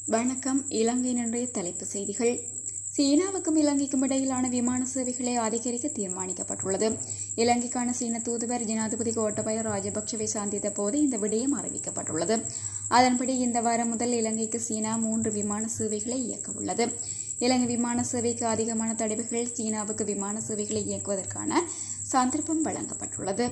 வணக்கம் இலங்கையின் இன்றைய தலைப்புச் செய்திகள் சீனாவுக்கும் இலங்கைக்கும் இடையிலான விமான சேவைகளை அதிகரிக்க தீர்மானிக்கப்பட்டுள்ளது இலங்கைக்கான சீன தூதுவர் ஜனாதிபதி கோட்டபய ராஜபக்சவை சந்தித்த போது இந்த விடயம் அறிவிக்கப்பட்டுள்ளது அதன்படி இந்த வாரம் முதல் இலங்கைக்கு சீனா மூன்று விமான சேவைகளை இயக்க உள்ளது இலங்கை விமான சேவைக்கு அதிகமான தடவைகள் சீனாவுக்கு விமான சேவைகளை இயக்குவதற்கான சந்தர்ப்பம் வழங்கப்பட்டுள்ளது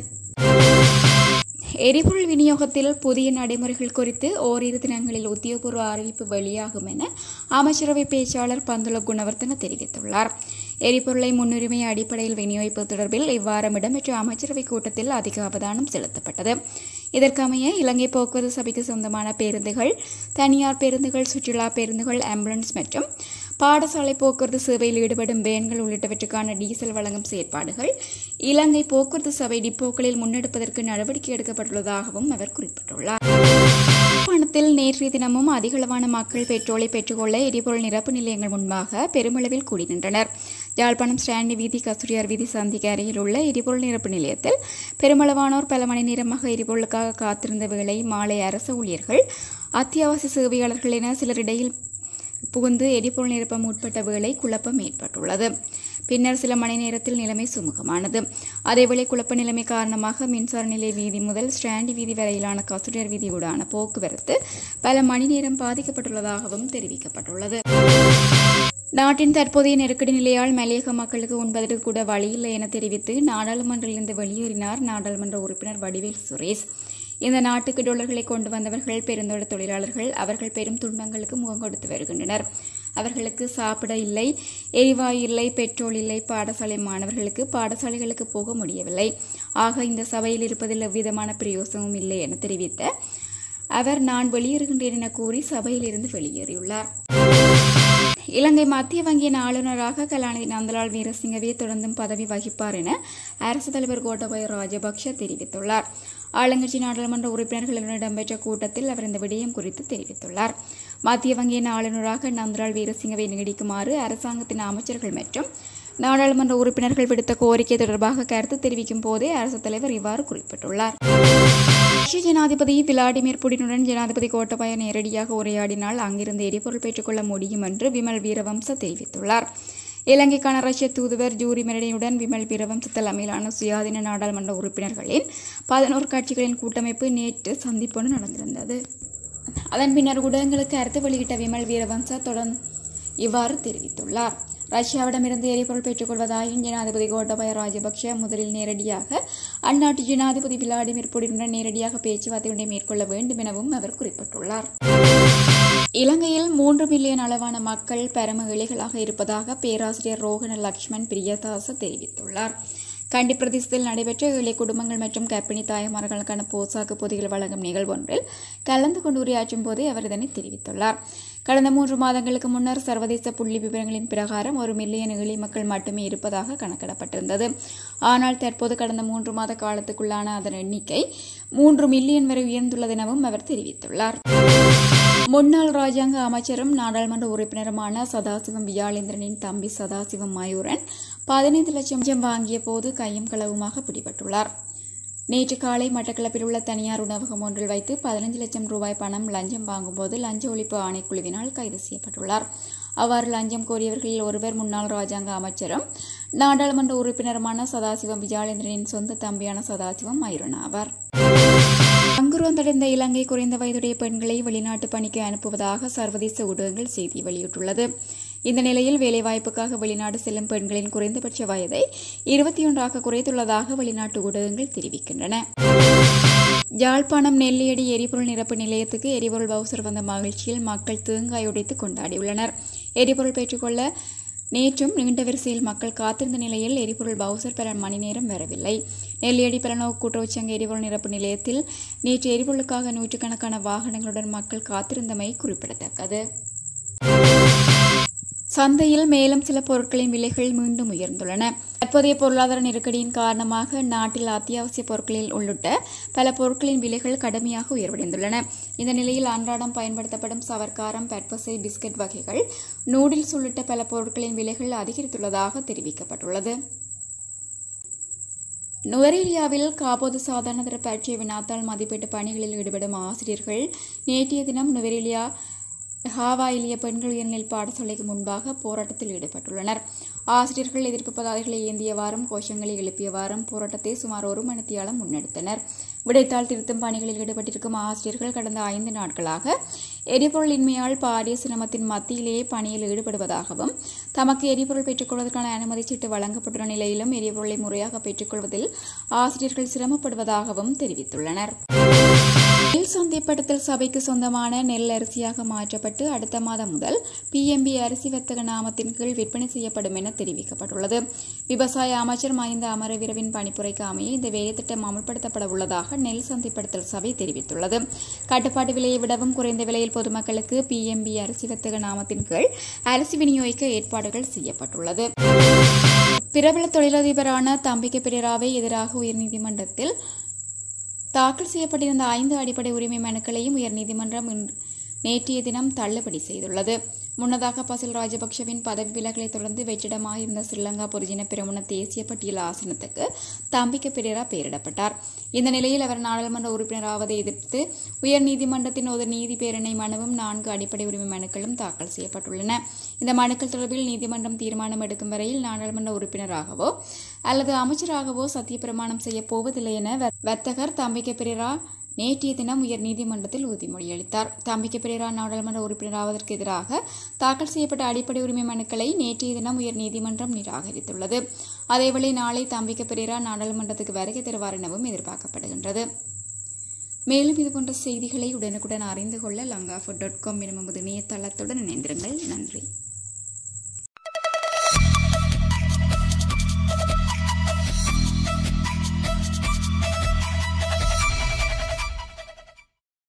எரிபொருள் விநியோகத்தில் புதிய நடைமுறைகள் குறித்து ஓரிரு தினங்களில் உத்தியோகபூர்வ அறிவிப்பு வெளியாகும் என அமைச்சரவை பேச்சாளர் பந்துல குணவர்த்தன தெரிவித்துள்ளார் எரிபொருளை முன்னுரிமை அடிப்படையில் விநியோகிப்பது தொடர்பில் இவ்வாரம் இடம்பெற்ற அமைச்சரவை கூட்டத்தில் அதிக அவதானம் செலுத்தப்பட்டது இதற்கமைய இலங்கை போக்குவரத்து சபைக்கு சொந்தமான பேருந்துகள் தனியார் பேருந்துகள் சுற்றுலா பேருந்துகள் ஆம்புலன்ஸ் மற்றும் பாடசாலை போக்குவரத்து சேவையில் ஈடுபடும் வேன்கள் உள்ளிட்டவற்றுக்கான டீசல் வழங்கும் செயற்பாடுகள் இலங்கை போக்குவரத்து சபை டிப்போக்களில் முன்னெடுப்பதற்கு நடவடிக்கை எடுக்கப்பட்டுள்ளதாகவும் அவர் குறிப்பிட்டுள்ளார் யாழ்ப்பாணத்தில் நேற்றைய தினமும் அதிகளவான மக்கள் பெட்ரோலை பெற்றுக்கொள்ள எரிபொருள் நிரப்பு நிலையங்கள் முன்பாக பெருமளவில் கூடி நின்றனர் யாழ்ப்பாணம் ஸ்டாண்டி வீதி கஸ்தூரியார் வீதி சந்திக்கு அருகில் உள்ள எரிபொருள் நிரப்பு நிலையத்தில் பெருமளவானோர் பல மணி நேரமாக எரிபொருளுக்காக காத்திருந்த வேளை மாலை அரசு ஊழியர்கள் அத்தியாவசிய சேவையாளர்கள் என சிலரிடையில் புகுந்து எரிபொருள் நிரப்ப முற்பட்ட வேளை குழப்பம் ஏற்பட்டுள்ளது பின்னர் சில மணி நேரத்தில் நிலைமை சுமூகமானது அதேவேளை குழப்ப நிலைமை காரணமாக மின்சார நிலைய வீதி முதல் ஸ்டாண்டி வீதி வரையிலான கஸ்தூரியர் வீதியூடான போக்குவரத்து பல மணி நேரம் பாதிக்கப்பட்டுள்ளதாகவும் தெரிவிக்கப்பட்டுள்ளது நாட்டின் தற்போதைய நெருக்கடி நிலையால் மலையக மக்களுக்கு உண்பதற்கு கூட வழியில்லை என தெரிவித்து நாடாளுமன்றிலிருந்து வெளியேறினார் நாடாளுமன்ற உறுப்பினர் வடிவேல் சுரேஷ் இந்த நாட்டுக்கு டொலர்களை கொண்டு வந்தவர்கள் பெருந்தோட்ட தொழிலாளர்கள் அவர்கள் பெரும் துன்பங்களுக்கு முகம் கொடுத்து வருகின்றனர் அவர்களுக்கு சாப்பிட இல்லை எரிவாயு இல்லை பெட்ரோல் இல்லை பாடசாலை மாணவர்களுக்கு பாடசாலைகளுக்கு போக முடியவில்லை ஆக இந்த சபையில் இருப்பதில் எவ்விதமான பிரயோசனமும் இல்லை என தெரிவித்த அவர் நான் வெளியேறுகின்றேன் என கூறி சபையிலிருந்து வெளியேறியுள்ளார் இலங்கை மத்திய வங்கியின் ஆளுநராக கலாநிதி நந்தலால் வீரசிங்கவே தொடர்ந்தும் பதவி வகிப்பார் என அரசு தலைவர் கோட்டபய ராஜபக்ஷ தெரிவித்துள்ளார் ஆளுங்கட்சி நாடாளுமன்ற உறுப்பினர்களுடன் இடம்பெற்ற கூட்டத்தில் அவர் இந்த விடயம் குறித்து தெரிவித்துள்ளார் மத்திய வங்கியின் ஆளுநராக நந்தலால் வீரசிங்கவை நீடிக்குமாறு அரசாங்கத்தின் அமைச்சர்கள் மற்றும் நாடாளுமன்ற உறுப்பினர்கள் விடுத்த கோரிக்கை தொடர்பாக கருத்து தெரிவிக்கும் போதே அரசு தலைவர் இவ்வாறு குறிப்பிட்டுள்ளார் ரஷ்ய ஜனாதிபதி விளாடிமிர் புடினுடன் ஜனாதிபதி கோட்டபாய நேரடியாக உரையாடினால் அங்கிருந்து எரிபொருள் பெற்றுக்கொள்ள முடியும் என்று விமல் வீரவம்ச தெரிவித்துள்ளார் இலங்கைக்கான ரஷ்ய தூதுவர் ஜூரி மெரடியுடன் விமல் வீரவம்ச தலைமையிலான சுயாதீன நாடாளுமன்ற உறுப்பினர்களின் பதினோரு கட்சிகளின் கூட்டமைப்பு நேற்று சந்திப்பொன்று நடந்திருந்தது அதன் பின்னர் ஊடகங்களுக்கு கருத்து வெளியிட்ட விமல் வீரவம்ச தொடர்ந்து இவ்வாறு தெரிவித்துள்ளார் ரஷ்யாவிடமிருந்து எரிபொருள் பெற்றுக்கொள்வதாயும் ஜனாதிபதி கோட்டபய ராஜபக்ஷ முதலில் நேரடியாக அந்நாட்டு ஜனாதிபதி விளாடிமிர் புடினுடன் நேரடியாக பேச்சுவார்த்தை மேற்கொள்ள வேண்டும் எனவும் அவர் குறிப்பிட்டுள்ளார் இலங்கையில் மூன்று மில்லியன் அளவான மக்கள் பரம இலைகளாக இருப்பதாக பேராசிரியர் ரோஹன லக்ஷ்மண் பிரியதாச தெரிவித்துள்ளார் கண்டி பிரதேசத்தில் நடைபெற்ற ஏழை குடும்பங்கள் மற்றும் கர்ப்பிணி தாய்மார்களுக்கான போசாக்கு பொதிகள் வழங்கும் நிகழ்வொன்றில் கலந்து கொண்டு உரையாற்றும் போதே அவர் இதனை தெரிவித்துள்ளார் கடந்த மூன்று மாதங்களுக்கு முன்னர் சர்வதேச புள்ளி விவரங்களின் பிரகாரம் ஒரு மில்லியன் ஏழை மக்கள் மட்டுமே இருப்பதாக கணக்கிடப்பட்டிருந்தது ஆனால் தற்போது கடந்த மூன்று மாத காலத்துக்குள்ளான அதன் எண்ணிக்கை மூன்று மில்லியன் வரை உயர்ந்துள்ளது எனவும் அவர் தெரிவித்துள்ளார் முன்னாள் ராஜாங்க அமைச்சரும் நாடாளுமன்ற உறுப்பினருமான சதாசிவம் வியாழேந்திரனின் தம்பி சதாசிவம் மயூரன் பதினைந்து லட்சம் வாங்கிய போது கையும் களவுமாக பிடிபட்டுள்ளார் நேற்று காலை மட்டக்களப்பில் உள்ள தனியார் உணவகம் ஒன்றில் வைத்து பதினைந்து லட்சம் ரூபாய் பணம் லஞ்சம் வாங்கும்போது லஞ்ச ஒழிப்பு ஆணைக்குழுவினால் கைது செய்யப்பட்டுள்ளார் அவ்வாறு லஞ்சம் கோரியவர்களில் ஒருவர் முன்னாள் ராஜாங்க அமைச்சரும் நாடாளுமன்ற உறுப்பினருமான சதாசிவம் விஜயாலேந்திரனின் சொந்த தம்பியான சதாசிவம் மயூரன் ஆவார் அங்குருவந்தடைந்த இலங்கை குறைந்த வயதுடைய பெண்களை வெளிநாட்டு பணிக்கு அனுப்புவதாக சர்வதேச ஊடகங்கள் செய்தி வெளியிட்டுள்ளது இந்த நிலையில் வேலைவாய்ப்புக்காக வெளிநாடு செல்லும் பெண்களின் குறைந்தபட்ச வயதை இருபத்தி ஒன்றாக குறைத்துள்ளதாக வெளிநாட்டு ஊடகங்கள் தெரிவிக்கின்றன யாழ்ப்பாணம் நெல்லியடி எரிபொருள் நிரப்பு நிலையத்துக்கு எரிபொருள் பவுசர் வந்த மகிழ்ச்சியில் மக்கள் தேங்காய் உடைத்து கொண்டாடியுள்ளனர் எரிபொருள் பெற்றுக்கொள்ள நேற்றும் நீண்ட வரிசையில் மக்கள் காத்திருந்த நிலையில் எரிபொருள் பவுசர் பல மணி நேரம் வரவில்லை நெல்லியடி பலநோக்கு கூட்டுறவுச்சங்க எரிபொருள் நிரப்பு நிலையத்தில் நேற்று எரிபொருளுக்காக நூற்றுக்கணக்கான வாகனங்களுடன் மக்கள் காத்திருந்தமை குறிப்பிடத்தக்கது சந்தையில் மேலும் சில பொருட்களின் விலைகள் மீண்டும் உயர்ந்துள்ளன தற்போதைய பொருளாதார நெருக்கடியின் காரணமாக நாட்டில் அத்தியாவசிய பொருட்களில் உள்ளிட்ட பல பொருட்களின் விலைகள் கடுமையாக உயர்வடைந்துள்ளன இந்த நிலையில் அன்றாடம் பயன்படுத்தப்படும் சவர்க்காரம் பற்பசை பிஸ்கட் வகைகள் நூடில்ஸ் உள்ளிட்ட பல பொருட்களின் விலைகள் அதிகரித்துள்ளதாக தெரிவிக்கப்பட்டுள்ளது நுவரேலியாவில் காபோது சாதாரணதர பரீட்சை வினாத்தாள் மதிப்பீட்டு பணிகளில் ஈடுபடும் ஆசிரியர்கள் நேற்றைய தினம் நுவரேலியா ஹாவாயிலிய பெண்கள் உயர்நிலை பாடசாலைக்கு முன்பாக போராட்டத்தில் ஈடுபட்டுள்ளனர் ஆசிரியர்கள் எதிர்ப்பு பதாதைகளை ஏந்தியவாறும் கோஷங்களை எழுப்பியவாறும் போராட்டத்தை சுமார் ஒரு மணித்தியாலம் முன்னெடுத்தனர் விடைத்தாள் திருத்தும் பணிகளில் ஈடுபட்டிருக்கும் ஆசிரியர்கள் கடந்த ஐந்து நாட்களாக எரிபொருளின்மையால் பாரிய சிரமத்தின் மத்தியிலேயே பணியில் ஈடுபடுவதாகவும் தமக்கு எரிபொருள் பெற்றுக்கொள்வதற்கான அனுமதி சீட்டு வழங்கப்பட்டுள்ள நிலையிலும் எரிபொருளை முறையாக பெற்றுக்கொள்வதில் ஆசிரியர்கள் சிரமப்படுவதாகவும் தெரிவித்துள்ளனர் நெல் சந்தைப்படுத்தல் சபைக்கு சொந்தமான நெல் அரிசியாக மாற்றப்பட்டு அடுத்த மாதம் முதல் பிஎம்பி அரிசி வர்த்தக நாமத்தின் கீழ் விற்பனை செய்யப்படும் என தெரிவிக்கப்பட்டுள்ளது விவசாய அமைச்சர் மஹிந்த அமரவீரவின் பணிப்புரைக்கு அமைய இந்த வேலைத்திட்டம் அமல்படுத்தப்பட உள்ளதாக நெல் சந்தைப்படுத்தல் சபை தெரிவித்துள்ளது கட்டுப்பாட்டு விலையை விடவும் குறைந்த விலையில் பொதுமக்களுக்கு பிஎம்பி அரிசி வர்த்தக நாமத்தின் கீழ் அரிசி விநியோகிக்க ஏற்பாடுகள் செய்யப்பட்டுள்ளது பிரபல தொழிலதிபரான தம்பிக்கை பெரேராவை எதிராக உயர்நீதிமன்றத்தில் தாக்கல் செய்யப்பட்டிருந்த ஐந்து அடிப்படை உரிமை மனுக்களையும் உயர்நீதிமன்றம் இன்று- நேற்றைய தினம் தள்ளுபடி செய்துள்ளது முன்னதாக பசில் ராஜபக்ஷவின் பதவி விலகலை தொடர்ந்து வெற்றிடமாக இருந்த ஸ்ரீலங்கா பொதுஜன பிரமுன தேசிய பட்டியல் ஆசனத்துக்கு தம்பிக்க பெரேரா பெயரிடப்பட்டார் இந்த நிலையில் அவர் நாடாளுமன்ற உறுப்பினராவதை எதிர்த்து உயர்நீதிமன்றத்தின் ஒரு நீதி பேரணை மனுவும் நான்கு அடிப்படை உரிமை மனுக்களும் தாக்கல் செய்யப்பட்டுள்ளன இந்த மனுக்கள் தொடர்பில் நீதிமன்றம் தீர்மானம் எடுக்கும் வரையில் நாடாளுமன்ற உறுப்பினராகவோ அல்லது அமைச்சராகவோ சத்தியப்பிரமாணம் செய்யப் போவதில்லை என வ- வர்த்தகர் தம்பிக்க பெரேரா நேற்றைய தினம் உயர் நீதிமன்றத்தில் உறுதிமொழியளித்தார் தம்பிக்க பெரேரா நாடாளுமன்ற உறுப்பினராவதற்கு எதிராக தாக்கல் செய்யப்பட்ட அடிப்படை உரிமை மனுக்களை நேற்றைய தினம் உயர் நீதிமன்றம் நிராகரித்துள்ளது அதேவேளை நாளை தம்பிக்க பெரேரா நாடாளுமன்றத்துக்கு வருகை தருவார் எனவும் எதிர்பார்க்கப்படுகின்றது மேலும் இதுபோன்ற செய்திகளை உடனுக்குடன் அறிந்து கொள்ள லங்காஃபுட் டாட் காம் எனும் நமது இணையதளத்துடன் இணைந்திருங்கள் நன்றி